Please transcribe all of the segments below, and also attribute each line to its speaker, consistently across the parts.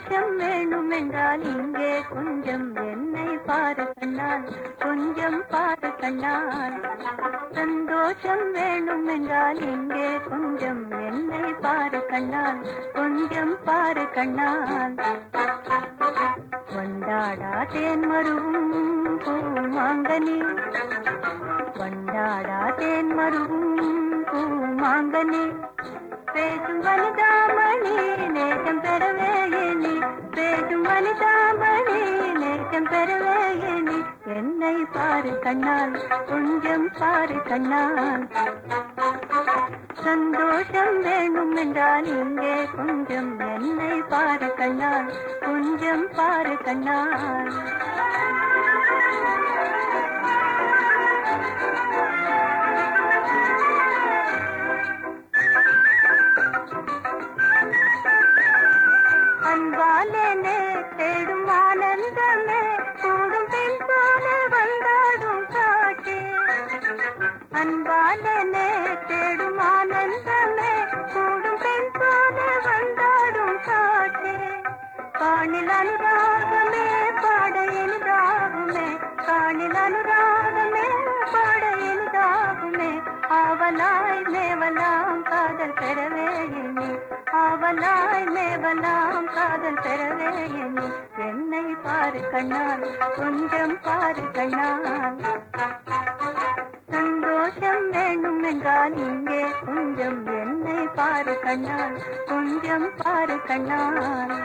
Speaker 1: சந்தோஷம் வேணும் என்றால் இங்கே கொஞ்சம் என்னை பாரு கண்ணால் கொஞ்சம் பாரு கண்ணால் சந்தோஷம் வேணும் என்றால் இங்கே கொஞ்சம் என்னை பாரு கண்ணால் கொஞ்சம் பாரு கண்ணால் வண்டாடா தேன் மருவும் பூமாங்கனி வண்டாடா தேன் மருவும் பூமாங்கனி பேசும் வனிதாமணி நேசம் பெறவே எண்ணி பேசும் வனிதாமணி நேசம் பெறவே எண்ணி என்னை பாரு கண்ணால் கொஞ்சம் பாரு கண்ணால் சந்தோஷம் வேணும் என்றால் இங்கே கொஞ்சம் என்னை பாரு கண்ணால் கொஞ்சம் பாரு கண்ணால் அன்பாலே தேடும் ஆனந்தமே கூடும் பெண் போல வந்தாடும் காட்சி அன்பாலே தேடும் ஆனந்தமே கூடும் பெண் போல வந்தாடும் காட்சி காணில் அனுராகமே பாட இனிதாகுமே காணில் அனுராகமே பாட இனிதாகுமே ஆவலாய் மேவலாம் காதல் பெறவே எண்ணி ஆவலாய் மேவலாம் காதல் பெறவே எண்ணி என்னை பாரு கண்ணால் கொஞ்சம் பாரு கண்ணால் சந்தோஷம் வேணும் என்றால் இங்கே கொஞ்சம் என்னை பாரு கண்ணால் கொஞ்சம் பாரு கண்ணால்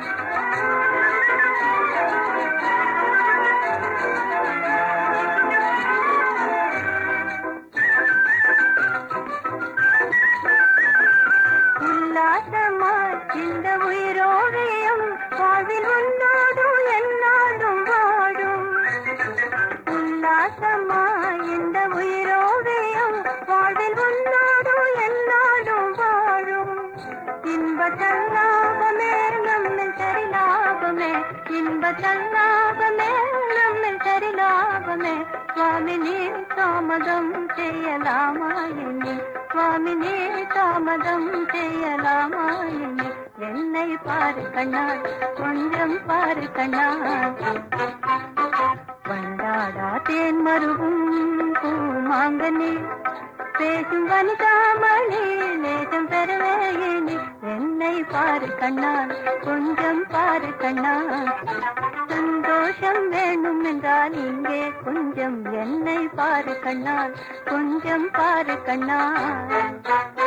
Speaker 1: உல்லாசமாய் இந்த உயிரோவியம் வாழ்வில் உன்னோடும் என்னாலும் வாழும் உல்லாசமாய் இந்த உயிரோவியம் வாழ்வில் உன்னோடும் என்னாலும் வாழும் இன்ப தல்லாபமே நம்மில் சரி லாபமே இன்ப தல்லாபமே நம்மில் சரி லாபமே சுவாமினி தாமதம் செய்யலாமா என்னை சுவாமினி தாமதம் செய்யலாமா என்னை என்னை பாரு கண்ணால் கொஞ்சம் பாரு கண்ணால் வண்டாடா தேன் மருவும் பூமாங்கனி பேசும் வனிதாமணி நேசம் பெறவே இனி என்னை பாரு கண்ணால் கொஞ்சம் பாரு கண்ணால் சந்தோஷம் வேணும் என்றால் இங்கே கொஞ்சம் என்னை பாரு கண்ணால் கொஞ்சம் பாரு கண்ணால்